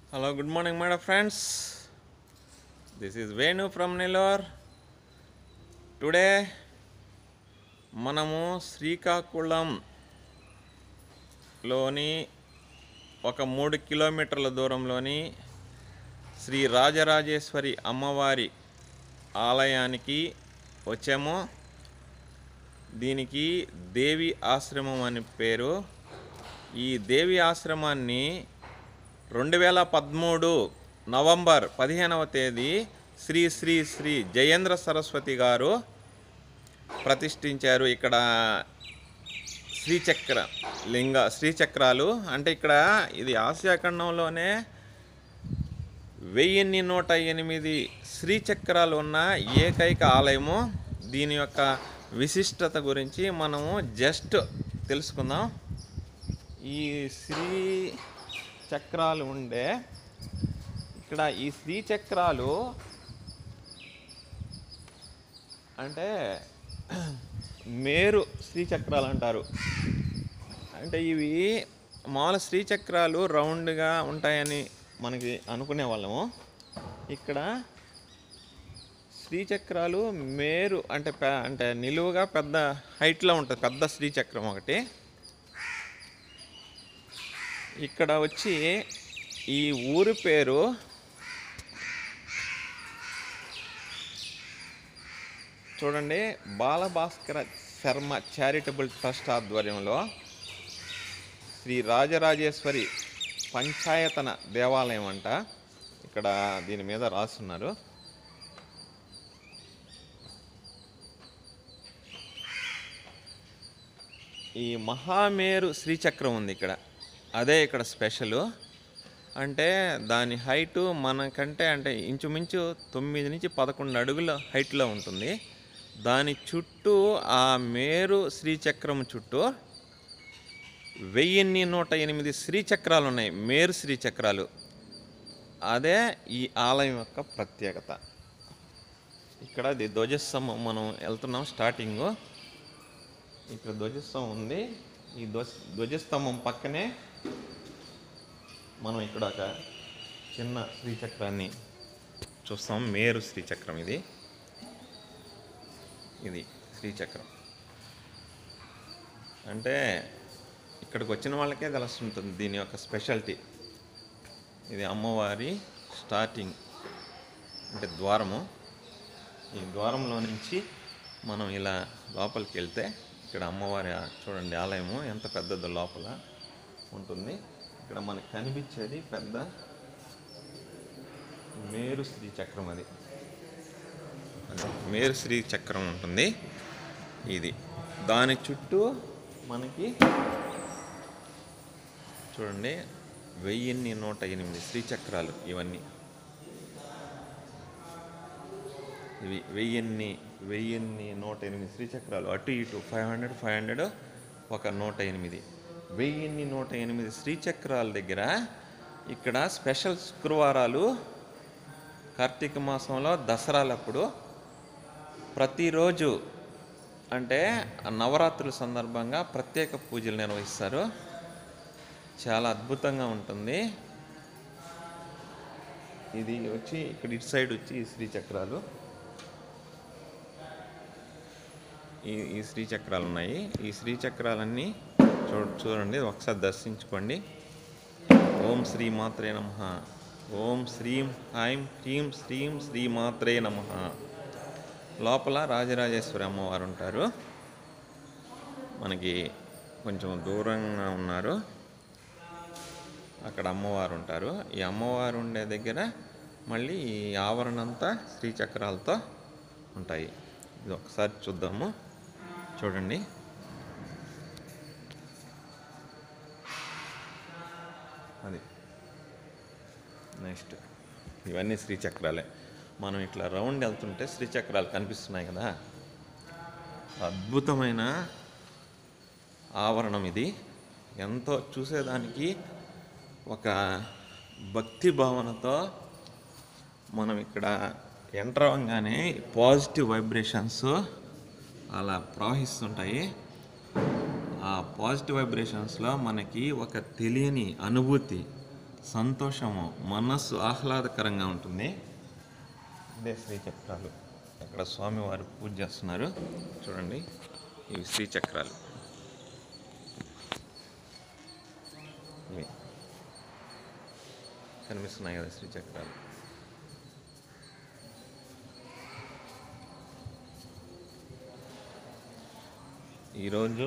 Hello, good morning, my dear friends. This is Venu from Nellore. Today మనము శ్రీకాకుళంలోని ఒక మూడు కిలోమీటర్ల దూరంలోని శ్రీ రాజరాజేశ్వరి అమ్మవారి ఆలయానికి వచ్చాము దీనికి దేవి ఆశ్రమం అని పేరు ఈ దేవి ఆశ్రమాన్ని రెండు వేల పదమూడు నవంబర్ పదిహేనవ తేదీ శ్రీ శ్రీ శ్రీ జయేంద్ర సరస్వతి గారు ప్రతిష్ఠించారు ఇక్కడ శ్రీచక్ర లింగ శ్రీచక్రాలు అంటే ఇక్కడ ఇది ఆసియా ఖండంలోనే వెయ్యిన్ని నూట ఎనిమిది శ్రీచక్రాలు ఉన్న ఏకైక ఆలయము దీని యొక్క విశిష్టత గురించి మనము జస్ట్ తెలుసుకుందాం ఈ శ్రీ చక్రాలు ఉండే ఇక్కడ ఈ శ్రీ చక్రాలు అంటే మేరు శ్రీచక్రాలు అంటారు అంటే ఇవి మామూలు శ్రీచక్రాలు రౌండ్గా ఉంటాయని మనకి అనుకునే వాళ్ళము ఇక్కడ శ్రీచక్రాలు మేరు అంటే పె- అంటే నిలువుగా పెద్ద హైట్లో ఉంటుంది పెద్ద శ్రీచక్రం ఒకటి ఇక్కడ వచ్చి ఈ ఊరి పేరు చూడండి బాలభాస్కర శర్మ చారిటబుల్ ట్రస్ట్ ఆధ్వర్యంలో శ్రీ రాజరాజేశ్వరి పంచాయతన దేవాలయం అంట ఇక్కడ దీని మీద రాస్తున్నారు ఈ మహామేరు శ్రీచక్రం ఉంది ఇక్కడ అదే ఇక్కడ స్పెషల్ అంటే దాని హైటు మనకంటే అంటే ఇంచుమించు తొమ్మిది నుంచి పదకొండు అడుగుల హైట్లో ఉంటుంది దాని చుట్టూ ఆ మేరు శ్రీచక్రం చుట్టూ వెయ్యిన్ని నూట ఎనిమిది శ్రీచక్రాలు ఉన్నాయి మేరు శ్రీచక్రాలు అదే ఈ ఆలయం యొక్క ప్రత్యేకత ఇక్కడ ఇది ధ్వజస్తంభం మనం వెళ్తున్నాం స్టార్టింగు ఇక్కడ ధ్వజస్తంభం ఉంది ఈ ధ్వజ ధ్వజస్తంభం పక్కనే మనం ఇక్కడ ఒక చిన్న శ్రీచక్రాన్ని చూస్తాం మేరు శ్రీచక్రం ఇది ఇది శ్రీచక్రం అంటే ఇక్కడికి వచ్చిన వాళ్ళకే తెలుస్తుంటుంది దీని యొక్క స్పెషాలిటీ ఇది అమ్మవారి స్టార్టింగ్ అంటే ద్వారము ఈ ద్వారంలో నుంచి మనం ఇలా లోపలికి వెళ్తే ఇక్కడ అమ్మవారి ఆ- చూడండి ఆలయము ఎంత పెద్దదో లోపల ఉంటుంది ఇక్కడ మనకు కనిపించేది పెద్ద మేరు శ్రీ చక్రం అది అది మేరు శ్రీ చక్రం ఉంటుంది ఇది దాని చుట్టూ మనకి చూడండి వెయ్యిన్ని నూట ఎనిమిది శ్రీచక్రాలు ఇవన్నీ ఇవి వెయ్యిన్ని వెయ్యిన్ని నూట ఎనిమిది శ్రీచక్రాలు అటు ఇటు ఫైవ్ హండ్రెడ్ ఫైవ్ హండ్రెడ్ ఒక నూట ఎనిమిది వెయ్యిన్ని నూట ఎనిమిది శ్రీచక్రాల దగ్గర ఇక్కడ స్పెషల్ శుక్రవారాలు కార్తీక మాసంలో దసరాలప్పుడు ప్రతిరోజు అంటే నవరాత్రుల సందర్భంగా ప్రత్యేక పూజలు నిర్వహిస్తారు చాలా అద్భుతంగా ఉంటుంది ఇది వచ్చి ఇక్కడ ఇటు సైడ్ వచ్చి ఈ శ్రీచక్రాలు ఈ ఈ శ్రీచక్రాలు ఉన్నాయి ఈ శ్రీచక్రాలన్నీ చూ చూడండి ఒకసారి దర్శించుకోండి ఓం శ్రీ మాత్రే నమ ఓం శ్రీం ఐం హ్రీం శ్రీం శ్రీ మాత్రే నమ లోపల రాజరాజేశ్వరి అమ్మవారు ఉంటారు మనకి కొంచెం దూరంగా ఉన్నారు అక్కడ అమ్మవారు ఉంటారు ఈ అమ్మవారు ఉండే దగ్గర మళ్ళీ ఈ ఆవరణ అంతా శ్రీచక్రాలతో ఉంటాయి ఇది ఒకసారి చూద్దాము చూడండి అది నెక్స్ట్ ఇవన్నీ శ్రీచక్రాలే మనం ఇట్లా రౌండ్ వెళ్తుంటే శ్రీచక్రాలు కనిపిస్తున్నాయి కదా అద్భుతమైన ఆవరణం ఇది ఎంతో చూసేదానికి ఒక భక్తి భావనతో మనం ఇక్కడ ఎంటర్ అవ్వగానే పాజిటివ్ వైబ్రేషన్స్ అలా ప్రవహిస్తుంటాయి ఆ పాజిటివ్ వైబ్రేషన్స్లో మనకి ఒక తెలియని అనుభూతి సంతోషము మనస్సు ఆహ్లాదకరంగా ఉంటుంది ఇదే శ్రీచక్రాలు అక్కడ స్వామివారు పూజ చేస్తున్నారు చూడండి ఇవి శ్రీచక్రాలు ఇవి కనిపిస్తున్నాయి కదా శ్రీచక్రాలు ఈరోజు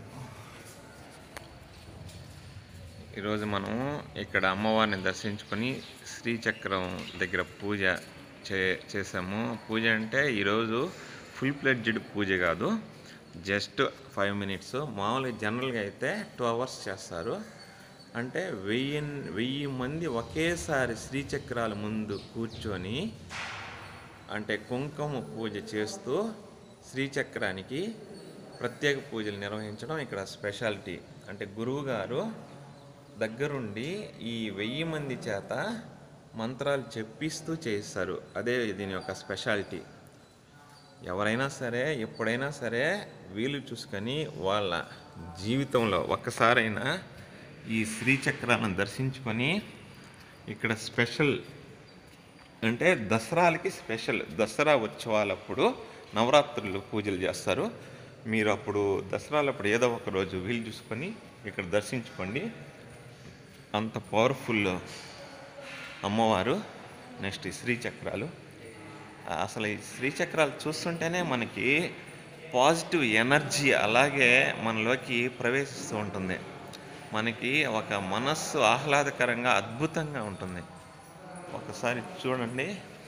ఈరోజు మనం ఇక్కడ అమ్మవారిని దర్శించుకొని శ్రీచక్రం దగ్గర పూజ చే చేసాము పూజ అంటే ఈరోజు ఫుల్ ప్లెడ్జ్డ్ పూజ కాదు జస్ట్ ఫైవ్ మినిట్స్ మామూలుగా జనరల్గా అయితే టూ అవర్స్ చేస్తారు అంటే వెయ్యి వెయ్యి మంది ఒకేసారి శ్రీచక్రాల ముందు కూర్చొని అంటే కుంకుమ పూజ చేస్తూ శ్రీచక్రానికి ప్రత్యేక పూజలు నిర్వహించడం ఇక్కడ స్పెషాలిటీ అంటే గురువుగారు దగ్గరుండి ఈ వెయ్యి మంది చేత మంత్రాలు చెప్పిస్తూ చేస్తారు అదే దీని యొక్క స్పెషాలిటీ ఎవరైనా సరే ఎప్పుడైనా సరే వీలు చూసుకొని వాళ్ళ జీవితంలో ఒక్కసారైనా ఈ శ్రీచక్రాలను దర్శించుకొని ఇక్కడ స్పెషల్ అంటే దసరాలకి స్పెషల్ దసరా ఉత్సవాలప్పుడు నవరాత్రులు పూజలు చేస్తారు మీరు అప్పుడు దసరాలప్పుడు ఏదో ఒక రోజు వీలు చూసుకొని ఇక్కడ దర్శించుకోండి అంత పవర్ఫుల్ అమ్మవారు నెక్స్ట్ ఈ శ్రీచక్రాలు అసలు ఈ శ్రీచక్రాలు చూస్తుంటేనే మనకి పాజిటివ్ ఎనర్జీ అలాగే మనలోకి ప్రవేశిస్తూ ఉంటుంది మనకి ఒక మనస్సు ఆహ్లాదకరంగా అద్భుతంగా ఉంటుంది ఒకసారి చూడండి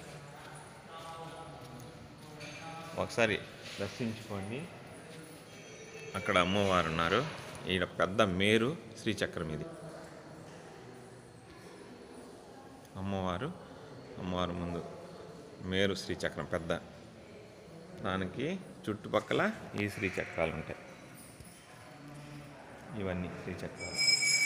ఒకసారి దర్శించుకోండి అక్కడ అమ్మవారు ఉన్నారు ఈయన పెద్ద మేరు శ్రీచక్రం ఇది అమ్మవారు అమ్మవారు ముందు మేరు శ్రీచక్రం పెద్ద దానికి చుట్టుపక్కల ఈ శ్రీచక్రాలు ఉంటాయి ఇవన్నీ శ్రీచక్రాలు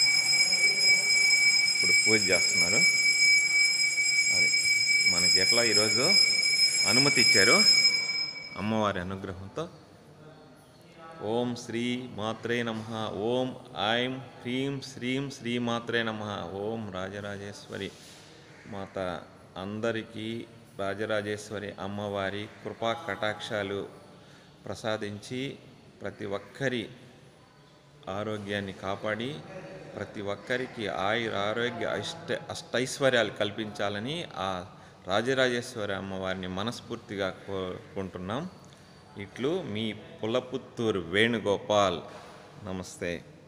ఇప్పుడు పూజ చేస్తున్నారు అది మనకి ఎట్లా ఈరోజు అనుమతి ఇచ్చారు అమ్మవారి అనుగ్రహంతో ఓం శ్రీ మాత్రే నమ ఓం ఐం హ్రీం శ్రీం శ్రీ మాత్రే నమ ఓం రాజరాజేశ్వరి మాత అందరికీ రాజరాజేశ్వరి అమ్మవారి కృపా కటాక్షాలు ప్రసాదించి ప్రతి ఒక్కరి ఆరోగ్యాన్ని కాపాడి ప్రతి ఒక్కరికి ఆయుర ఆరోగ్య అష్ట అష్టైశ్వర్యాలు కల్పించాలని ఆ రాజరాజేశ్వరి అమ్మవారిని మనస్ఫూర్తిగా కోరుకుంటున్నాం ఇట్లు మీ పులపుత్తూరు వేణుగోపాల్ నమస్తే